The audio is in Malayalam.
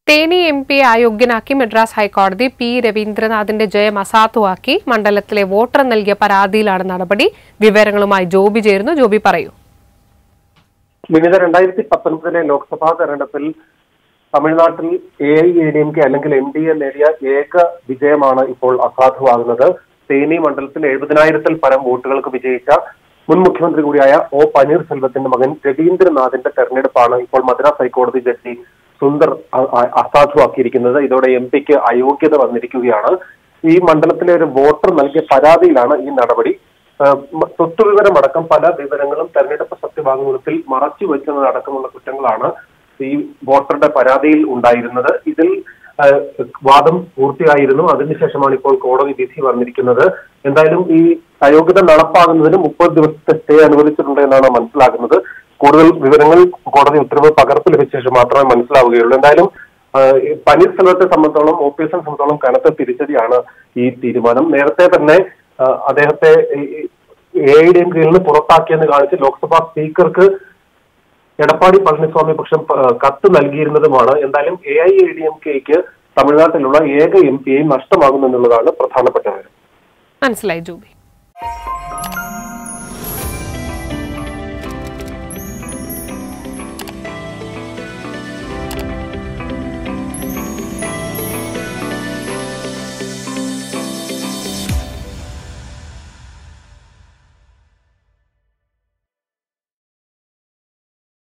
തേനി എം പിയെ അയോഗ്യനാക്കി മദ്രാസ് ഹൈക്കോടതി പി രവീന്ദ്രനാഥിന്റെ ജയം അസാധുവാക്കി മണ്ഡലത്തിലെ വോട്ടർ നൽകിയ പരാതിയിലാണ് നടപടി വിവരങ്ങളുമായി ജോബി ചേരുന്നു ജോബി പറയൂ വിവിധ രണ്ടായിരത്തി പത്തൊൻപതിലെ ലോക്സഭാ തെരഞ്ഞെടുപ്പിൽ തമിഴ്നാട്ടിൽ A I A D M K അല്ലെങ്കിൽ എൻ ഡി എ നേടിയ ഏക വിജയമാണ് ഇപ്പോൾ അസാധുവാകുന്നത് തേനി മണ്ഡലത്തിൽ എഴുപതിനായിരത്തിൽ പരം വോട്ടുകൾക്ക് വിജയിച്ച മുൻ മുഖ്യമന്ത്രി കൂടിയായ ഒ പനീർസെൽവത്തിന്റെ മകൻ രവീന്ദ്രനാഥിന്റെ തെരഞ്ഞെടുപ്പാണ് ഇപ്പോൾ മദ്രാസ് ഹൈക്കോടതി ജഡ്ജി സുന്ദർ അ- അ- അസാധുവാക്കിയിരിക്കുന്നത് ഇതോടെ എം പിക്ക് അയോഗ്യത വന്നിരിക്കുകയാണ് ഈ മണ്ഡലത്തിലെ ഒരു വോട്ടർ നൽകിയ പരാതിയിലാണ് ഈ നടപടി ഏഹ് മ- സ്വത്തുവിവരമടക്കം പല വിവരങ്ങളും തെരഞ്ഞെടുപ്പ് സത്യവാങ്മൂലത്തിൽ മറച്ചു വെക്കുന്നതടക്കമുള്ള കുറ്റങ്ങളാണ് ഈ വോട്ടറുടെ പരാതിയിൽ ഉണ്ടായിരുന്നത് ഇതിൽ ഏഹ്, വാദം പൂർത്തിയായിരുന്നു അതിനുശേഷമാണ് ഇപ്പോൾ കോടതി വിധി വന്നിരിക്കുന്നത് എന്തായാലും ഈ അയോഗ്യത നടപ്പാകുന്നതിന് മുപ്പത് ദിവസത്തെ സ്റ്റേ അനുവദിച്ചിട്ടുണ്ട് എന്നാണ് മനസ്സിലാക്കുന്നത് കൂടുതൽ വിവരങ്ങൾ കോടതി ഉത്തരവ് പകർപ്പ് ലഭിച്ച ശേഷം മാത്രമേ മനസ്സിലാവുകയുള്ളൂ എന്തായാലും ആഹ് ഈ പനീർസെൽവത്തെ സംബന്ധിച്ചോളം ഒ പി എസിനെ സംബന്ധിച്ചോളം കനത്ത തിരിച്ചടിയാണ് ഈ തീരുമാനം നേരത്തെ തന്നെ ആഹ് അദ്ദേഹത്തെ എ ഐ ഡി എം കെയിൽ നിന്ന് പുറത്താക്കിയെന്ന് കാണിച്ച് ലോക്സഭാ സ്പീക്കർക്ക് എടപ്പാടി പളനിസ്വാമി പക്ഷം ആഹ് കത്ത് നൽകിയിരുന്നതുമാണ് എന്തായാലും A I A D M കെക്ക് തമിഴ്നാട്ടിലുള്ള ഏക എം പിയെയും നഷ്ടമാകുമെന്നുള്ളതാണ് പ്രധാനപ്പെട്ട കാര്യം മനസ്സിലായി ജോബി